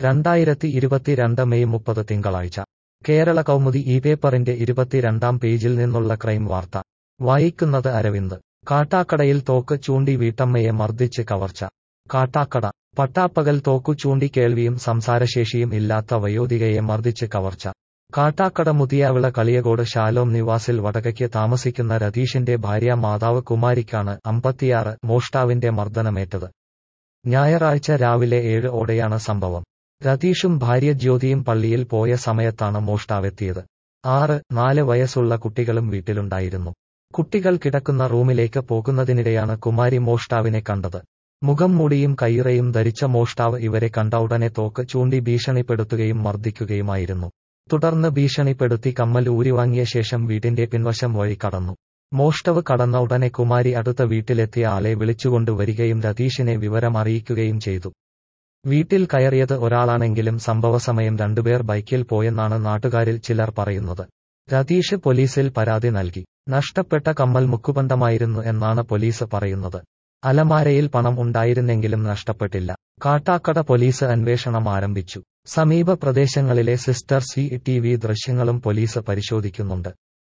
രണ്ടായിരത്തി ഇരുപത്തിരണ്ട് മെയ് മുപ്പത് തിങ്കളാഴ്ച കേരള കൗമുദി ഈ പേപ്പറിന്റെ ഇരുപത്തിരണ്ടാം പേജിൽ നിന്നുള്ള ക്രൈം വാർത്ത വായിക്കുന്നത് അരവിന്ദ് കാട്ടാക്കടയിൽ തോക്ക് ചൂണ്ടി വീട്ടമ്മയെ മർദ്ദിച്ച് കവർച്ച കാട്ടാക്കട പട്ടാപ്പകൽ തോക്കു ചൂണ്ടി കേൾവിയും സംസാരശേഷിയും ഇല്ലാത്ത വയോധികയെ മർദ്ദിച്ച് കവർച്ച കാട്ടാക്കട മുതിയാവിള കളിയകോട് ശാലോം നിവാസിൽ വടകയ്ക്ക് താമസിക്കുന്ന രതീഷിന്റെ ഭാര്യ മാതാവ് കുമാരിക്കാണ് അമ്പത്തിയാറ് മോഷ്ടാവിന്റെ മർദ്ദനമേറ്റത് ഞായറാഴ്ച രാവിലെ ഏഴ് ഓടെയാണ് സംഭവം രതീഷും ഭാര്യ ജ്യോതിയും പള്ളിയിൽ പോയ സമയത്താണ് മോഷ്ടാവെത്തിയത് ആറ് നാല് വയസ്സുള്ള കുട്ടികളും വീട്ടിലുണ്ടായിരുന്നു കുട്ടികൾ കിടക്കുന്ന റൂമിലേക്ക് പോകുന്നതിനിടെയാണ് കുമാരി മോഷ്ടാവിനെ കണ്ടത് മുഖം മൂടിയും കയ്യുറയും ധരിച്ച മോഷ്ടാവ് ഇവരെ കണ്ട ഉടനെ തോക്ക് ചൂണ്ടി ഭീഷണിപ്പെടുത്തുകയും മർദ്ദിക്കുകയുമായിരുന്നു തുടർന്ന് ഭീഷണിപ്പെടുത്തി കമ്മൽ ഊരിവാങ്ങിയ ശേഷം വീടിന്റെ പിൻവശം വഴി കടന്നു മോഷ്ടാവ് കടന്ന ഉടനെ കുമാരി അടുത്ത വീട്ടിലെത്തിയ ആളെ വിളിച്ചുകൊണ്ട് വരികയും രതീഷിനെ വിവരം അറിയിക്കുകയും ചെയ്തു വീട്ടിൽ കയറിയത് ഒരാളാണെങ്കിലും സംഭവസമയം രണ്ടുപേർ ബൈക്കിൽ പോയെന്നാണ് നാട്ടുകാരിൽ ചിലർ പറയുന്നത് രതീഷ് പോലീസിൽ പരാതി നൽകി നഷ്ടപ്പെട്ട കമ്മൽ മുക്കുബന്ധമായിരുന്നു എന്നാണ് പോലീസ് പറയുന്നത് അലമാരയിൽ പണം ഉണ്ടായിരുന്നെങ്കിലും നഷ്ടപ്പെട്ടില്ല കാട്ടാക്കട പോലീസ് അന്വേഷണം ആരംഭിച്ചു സമീപ പ്രദേശങ്ങളിലെ സിസ്റ്റർ സി ടി വി ദൃശ്യങ്ങളും പോലീസ് പരിശോധിക്കുന്നുണ്ട്